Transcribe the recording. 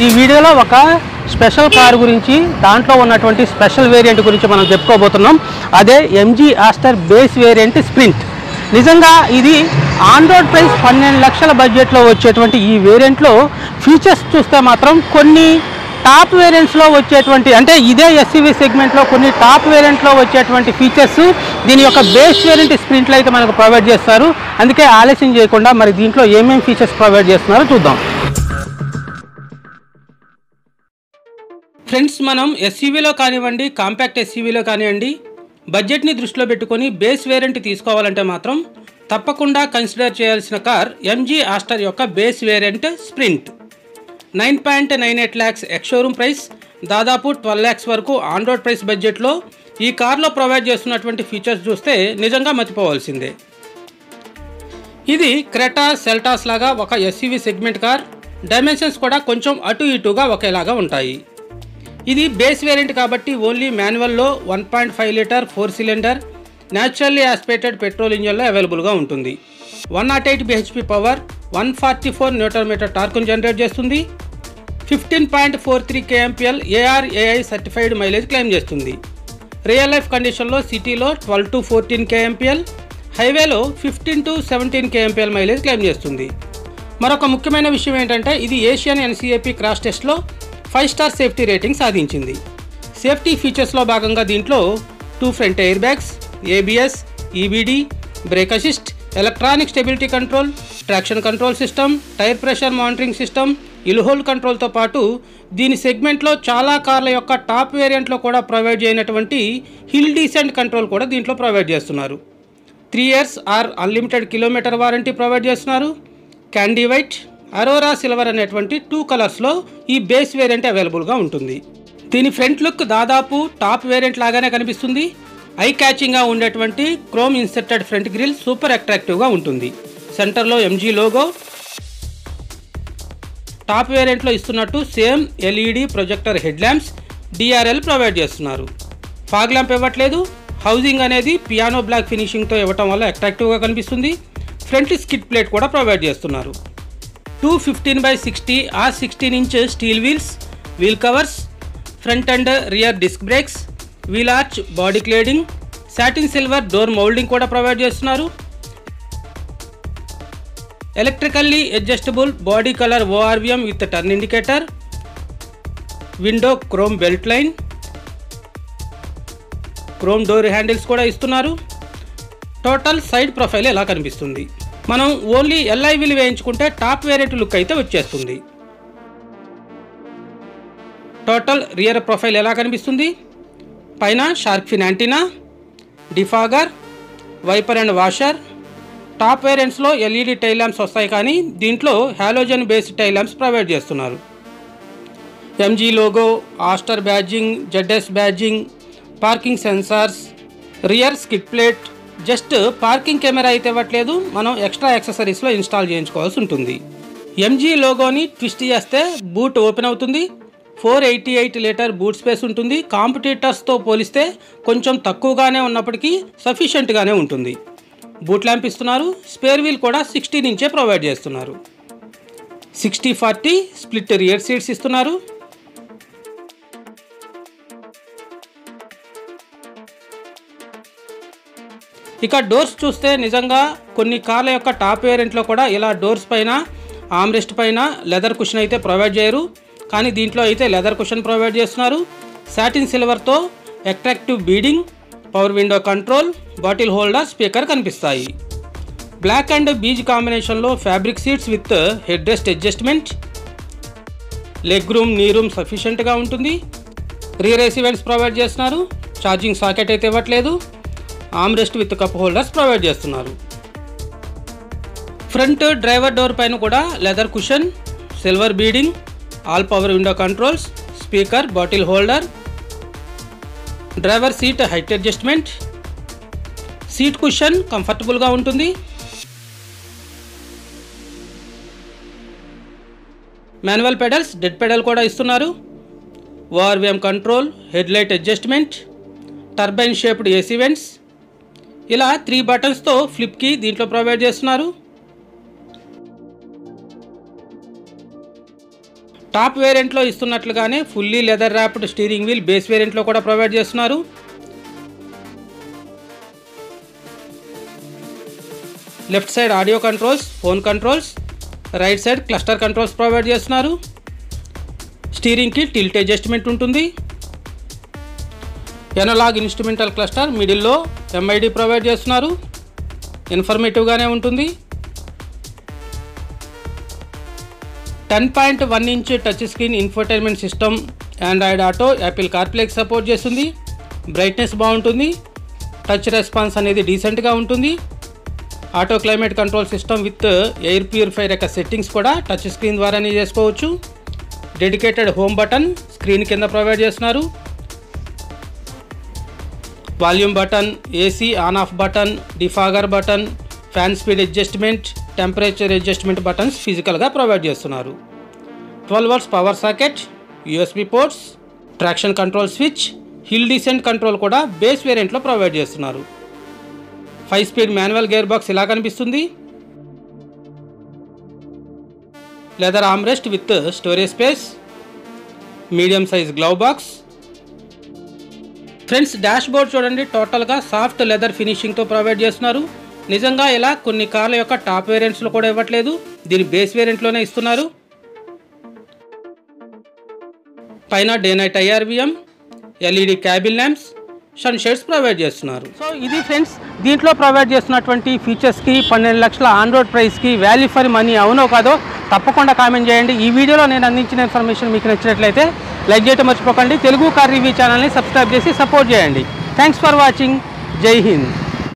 ఈ వీడియోలో ఒక స్పెషల్ కార్ గురించి దాంట్లో ఉన్నటువంటి స్పెషల్ వేరియంట్ గురించి మనం చెప్పుకోబోతున్నాం అదే MG Astor base variant sprint నిజంగా ఇది ఆన్ రోడ్ ప్రైస్ పన్నెండు లక్షల బడ్జెట్లో వచ్చేటువంటి ఈ వేరియంట్లో ఫీచర్స్ చూస్తే మాత్రం కొన్ని టాప్ వేరియంట్స్లో వచ్చేటువంటి అంటే ఇదే ఎస్సీవీ సెగ్మెంట్లో కొన్ని టాప్ వేరియంట్లో వచ్చేటువంటి ఫీచర్స్ దీని యొక్క బేస్ వేరియంట్ స్ప్రింట్లో అయితే మనకు ప్రొవైడ్ చేస్తారు అందుకే ఆలస్యం చేయకుండా మరి దీంట్లో ఏమేమి ఫీచర్స్ ప్రొవైడ్ చేస్తున్నారో చూద్దాం ఫ్రెండ్స్ మనం ఎస్యూవీలో కానివ్వండి కాంపాక్ట్ ఎస్యూవీలో కానివ్వండి బడ్జెట్ని దృష్టిలో పెట్టుకొని బేస్ వేరియంట్ తీసుకోవాలంటే మాత్రం తప్పకుండా కన్సిడర్ చేయాల్సిన కార్ ఎంజీ ఆస్టర్ యొక్క base variant sprint nine point nine eight lakhs ex showroom price దాదాపు ట్వెల్వ్ ల్యాక్స్ వరకు ఆన్ రోడ్ ప్రైస్ బడ్జెట్లో ఈ కార్లో ప్రొవైడ్ చేస్తున్నటువంటి ఫీచర్స్ చూస్తే నిజంగా మతిపోవాల్సిందే ఇది క్రెటా సెల్టాస్ లాగా ఒక ఎస్యూవీ సెగ్మెంట్ కార్ డైమెన్షన్స్ కూడా కొంచెం అటు ఇటుగా ఒకేలాగా ఉంటాయి ఇది బేస్ వేరియంట్ కాబట్టి ఓన్లీ మాన్యువల్లో one point five litre four cylinder naturally aspirated petrol ఇంజన్లో అవైలబుల్గా ఉంటుంది one not eight BHP power one forty four newton meter టార్క్ను జనరేట్ చేస్తుంది fifteen point four three KMPL ARAI certified mileage claim చేస్తుంది real life కండిషన్లో సిటీలో twelve to fourteen KMPL హైవేలో fifteen to seventeen KMPL mileage claim చేస్తుంది మరొక ముఖ్యమైన విషయం ఏంటంటే ఇది ఏషియన్ ఎన్సీఏపీ క్రాష్ టెస్ట్లో ఫైవ్ స్టార్ సేఫ్టీ రేటింగ్ సాధించింది సేఫ్టీ ఫీచర్స్లో భాగంగా దీంట్లో two front air bags ABS EBD brake assist electronic stability control traction control system tyre pressure monitoring system hill hold కంట్రోల్తో పాటు దీని సెగ్మెంట్లో చాలా కార్ల యొక్క టాప్ వేరియంట్లో కూడా ప్రొవైడ్ చేయనటువంటి హిల్ డీసెంట్ కంట్రోల్ కూడా దీంట్లో ప్రొవైడ్ చేస్తున్నారు three years or unlimited kilometer warranty provide చేస్తున్నారు క్యాండీ వైట్ అరోరా సిల్వర్ అనేటువంటి టూ కలర్స్లో ఈ బేస్ వేరియంట్ అవైలబుల్గా ఉంటుంది దీని ఫ్రంట్ లుక్ దాదాపు టాప్ వేరియంట్ లాగానే కనిపిస్తుంది ఐ క్యాచింగ్గా ఉండేటువంటి chrome inserted front grille super అట్రాక్టివ్గా ఉంటుంది సెంటర్లో ఎంజీ లోగో టాప్ వేరియంట్లో ఇస్తున్నట్టు same LED projector head lamps DRL provide చేస్తున్నారు ఫాగ్ ల్యాంప్ ఇవ్వట్లేదు హౌసింగ్ అనేది పియానో బ్లాక్ ఫినిషింగ్తో ఇవ్వటం వల్ల అట్రాక్టివ్గా కనిపిస్తుంది ఫ్రంట్ స్కిట్ ప్లేట్ కూడా ప్రొవైడ్ చేస్తున్నారు two fifteen by sixty ah sixteen inch steel wheels wheel covers front and rear disc brakes wheel arch body cladding satin silver door moulding కూడా provide చేస్తున్నారు electrically adjustable body colour ORVM with turn indicator window chrome belt line chrome door handles కూడా ఇస్తున్నారు total side profile ఎలా కనిపిస్తుంది మనం only ఎల్ఐవిలు వేయించుకుంటే top variant look అయితే వచ్చేస్తుంది టోటల్ రియర్ ప్రొఫైల్ ఎలా కనిపిస్తుంది పైన shark fin antenna defogger wiper and washer top వేరియంట్స్లో ఎల్ఈడి టైల్ ల్యాంప్స్ వస్తాయి కానీ దీంట్లో halogen based tail lamps provide చేస్తున్నారు MG logo Astor badging ZS badging parking sensors rear skid plate just parking camera అయితే ఇవ్వట్లేదు మనం ఎక్స్ట్రా యాక్సెసరీస్లో install చేయించుకోవాల్సి ఉంటుంది ఎంజీ లోగోని ట్విస్ట్ చేస్తే బూట్ ఓపెన్ అవుతుంది four eighty eight litre boot space ఉంటుంది కాంపిటీటర్స్తో పోలిస్తే కొంచెం తక్కువగానే ఉన్నప్పటికీ సఫిషియెంట్గానే ఉంటుంది బూట్ ల్యాంప్ ఇస్తున్నారు స్పేర్ వీల్ కూడా సిక్స్టీన్ ఇంచే ప్రొవైడ్ చేస్తున్నారు sixty forty split rear seats ఇస్తున్నారు ఇక డోర్స్ చూస్తే నిజంగా కొన్ని కార్ల యొక్క టాప్ వేరియంట్లో కూడా ఇలా డోర్స్ పైన ఆమ్రెస్ట్ పైన లెదర్ కుషన్ అయితే ప్రొవైడ్ చేయరు కానీ దీంట్లో అయితే లెదర్ కుషన్ ప్రొవైడ్ చేస్తున్నారు సాటిన్ సిల్వర్తో attractive beading power window control bottle holder speaker కనిపిస్తాయి బ్లాక్ అండ్ బీజ్ కాంబినేషన్లో fabric seats with head rest adjustment leg room knee room సఫిషియెంట్గా ఉంటుంది రియర్ ఏసీ వెంట్స్ ప్రొవైడ్ చేస్తున్నారు ఛార్జింగ్ సాకెట్ అయితే ఇవ్వట్లేదు arm rest with cup holders provide చేస్తున్నారు front driver door పైన కూడా leather cushion silver beading all power window controls speaker bottle holder driver seat height adjustment seat cushion కంఫర్టబుల్గా ఉంటుంది manual pedals dead pedal కూడా ఇస్తున్నారు ORVM control head light adjustment turbine shaped AC vents ఇలా three బటన్స్తో ఫ్లిప్కి దీంట్లో provide చేస్తున్నారు top వేరియంట్లో ఇస్తున్నట్లుగానే fully leather wrapped steering wheel base వేరియంట్లో కూడా ప్రొవైడ్ చేస్తున్నారు left side audio controls phone controls right side cluster controls provide చేస్తున్నారు స్టీరింగ్కి టిల్ట్ అడ్జస్ట్మెంట్ ఉంటుంది ఎనలాగ్ ఇన్స్ట్రుమెంటల్ క్లస్టర్ మిడిల్లో ఎంఐడి ప్రొవైడ్ చేస్తున్నారు ఇన్ఫర్మేటివ్గానే ఉంటుంది ten point one inch touch screen infotainment system Android Auto Apple కార్ప్లేకి సపోర్ట్ చేస్తుంది బ్రైట్నెస్ బాగుంటుంది టచ్ రెస్పాన్స్ అనేది డీసెంట్గా ఉంటుంది auto climate control system with air purifier యొక్క సెట్టింగ్స్ కూడా టచ్ స్క్రీన్ ద్వారానే చేసుకోవచ్చు డెడికేటెడ్ హోమ్ బటన్ స్క్రీన్ కింద ప్రొవైడ్ చేస్తున్నారు volume button AC on off button defogger button fan speed adjustment temperature adjustment buttons ఫిజికల్గా ప్రొవైడ్ చేస్తున్నారు ట్వెల్వ్ వర్స్ power socket USB ports traction control switch hill descent control కూడా base వేరియంట్లో provide చేస్తున్నారు five speed manual gear box ఇలా కనిపిస్తుంది leather armrest with storage space medium size glove box friends dashboard చూడండి టోటల్గా soft leather ఫినిషింగ్తో provide చేస్తున్నారు నిజంగా ఇలా కొన్ని కార్ల యొక్క టాప్ వేరియంట్స్లో కూడా ఇవ్వట్లేదు దీని బేస్ వేరియంట్లోనే ఇస్తున్నారు పైన day night IRVM LED cabin lamps sun shades provide చేస్తున్నారు సో ఇది ఫ్రెండ్స్ దీంట్లో ప్రొవైడ్ చేస్తున్నటువంటి ఫీచర్స్కి పన్నెండు లక్షల ఆన్ రోడ్ ప్రైస్కి వాల్యూ ఫర్ మనీ అవునో కాదో తప్పకుండా కామెంట్ చేయండి ఈ వీడియోలో నేను అందించిన ఇన్ఫర్మేషన్ మీకు నచ్చినట్లయితే లైక్ చేయడం మర్చిపోకండి తెలుగు కార్ రివ్యూ ఛానల్ని సబ్స్క్రైబ్ చేసి సపోర్ట్ చేయండి thanks for watching Jai Hind